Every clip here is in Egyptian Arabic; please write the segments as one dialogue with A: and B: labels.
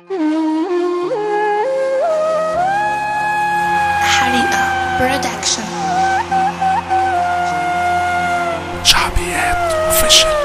A: حريقة برودكشن
B: شعبيات اوفيشال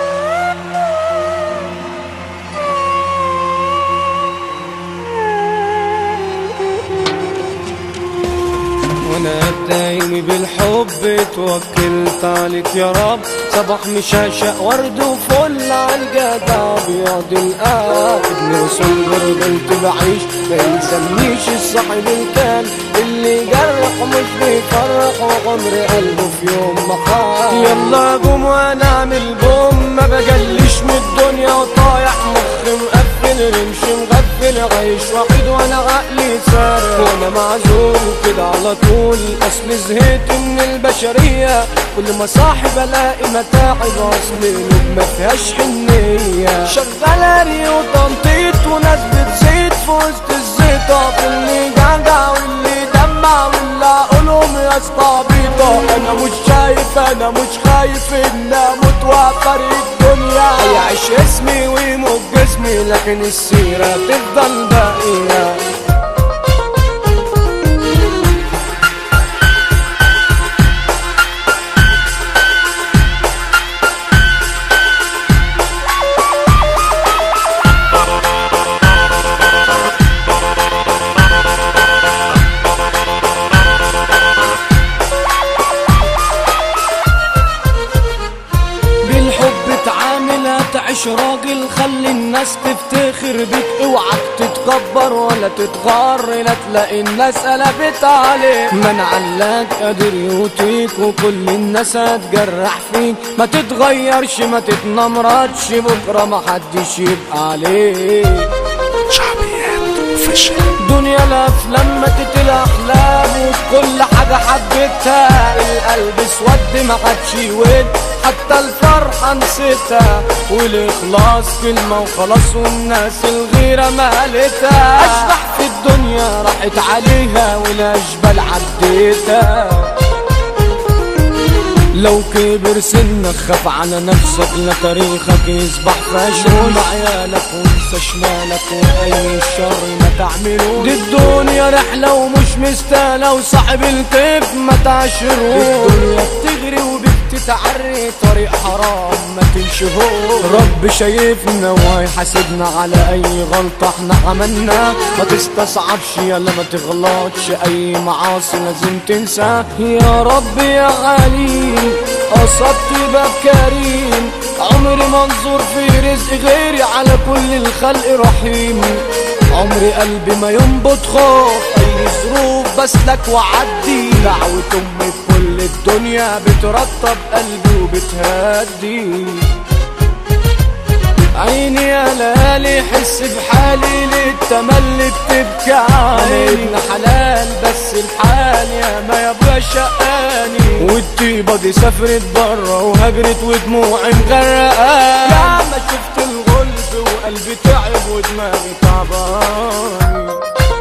C: وانا دايمي بالحب توكلت عليك يا رب صباح مشاشق ورد وفل عالجدع ابيض القلب ابن رسول قلت بعيش ما يلزمنيش الصاحب الكان اللي جرح مش بيفرح وعمر قلبه في يوم ما خان يلا قوم وانا اعمل بوم ما بجليش من الدنيا وطايح مخ مقفل رمش مغفل عايش وحيد وانا عقلي سارح وانا معزول كده على طول اصل زهقت من البشرية كل ما صاحب الاقي متاعب اصل قلوب ما فيهاش حنية شغالة ريو وتنطيط وناس بتزيد في وسط الزيطة في اللي جدع واللي دمع واللي عقولهم يا اسطابيطة انا مش شايف انا مش خايف ان اموت وافرق الدنيا هيعيش اسمي ويموت جسمي لكن السيرة تفضل باقية بالحب تعامل تعيش راجل خلي الناس تفتخر بيك اوعك تتكبر ولا تتغر لا تلاقي الناس قلبت عليك من علاك قادر يوتيك وكل الناس هتجرح فيك ما تتغيرش ما تتنمرضش بكره ما حدش يبقى عليك
B: شعبيات اوفيشال
C: دنيا الافلام ماتت الاحلام وكل حاجه حبيتها القلب اسود ما عادش يود حتى الفرحه نسيتها والاخلاص كلمه وخلاص والناس الغيره مالتها اشبح في الدنيا راحت عليها والاشبال عديتها لو كبر سنك خاف على نفسك لا تاريخك يصبح فاشل عيالك وانسى شمالك واي الشر ما تعمله دي الدنيا رحلة ومش مستاهلة وصاحب الكيف ما تعشره الدنيا بتغري وبتتعري طريق حرام ما تمشيهوش رب شايفنا وهيحاسبنا على اي غلطة احنا عملنا ما تستصعبش يلا ما تغلطش اي معاصي لازم تنسى يا رب يا عليم قصدت باب كريم عمري منظور في رزق غيري على كل الخلق رحيم عمري قلبي ما ينبض خوف اي ظروف بسلك وعدي دعوة امي في كل الدنيا بترطب قلبي وبتهدي عيني يا ليالي حس بحالي للتملي بتبكي عيني ابن حلال بس الحال يا ما يا شقاني والطيبة دي سافرت برا وهجرت ودموعي مغرقاني يا ما شفت الغلب وقلبي تعب ودماغي تعباني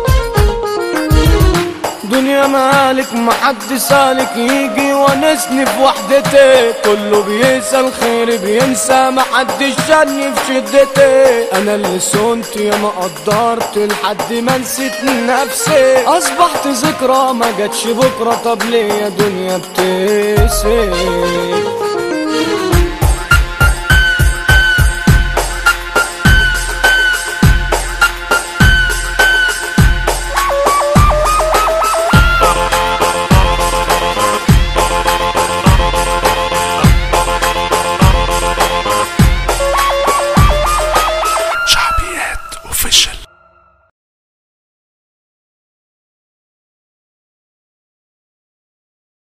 C: دنيا مالك محد سالك يجي ونسني في وحدتي كله بينسى الخير بينسى محدش شاني في شدتي انا اللي صنت يا ما قدرت لحد ما نسيت نفسي اصبحت ذكرى ما جاتش بكره طب ليه يا دنيا بتسيب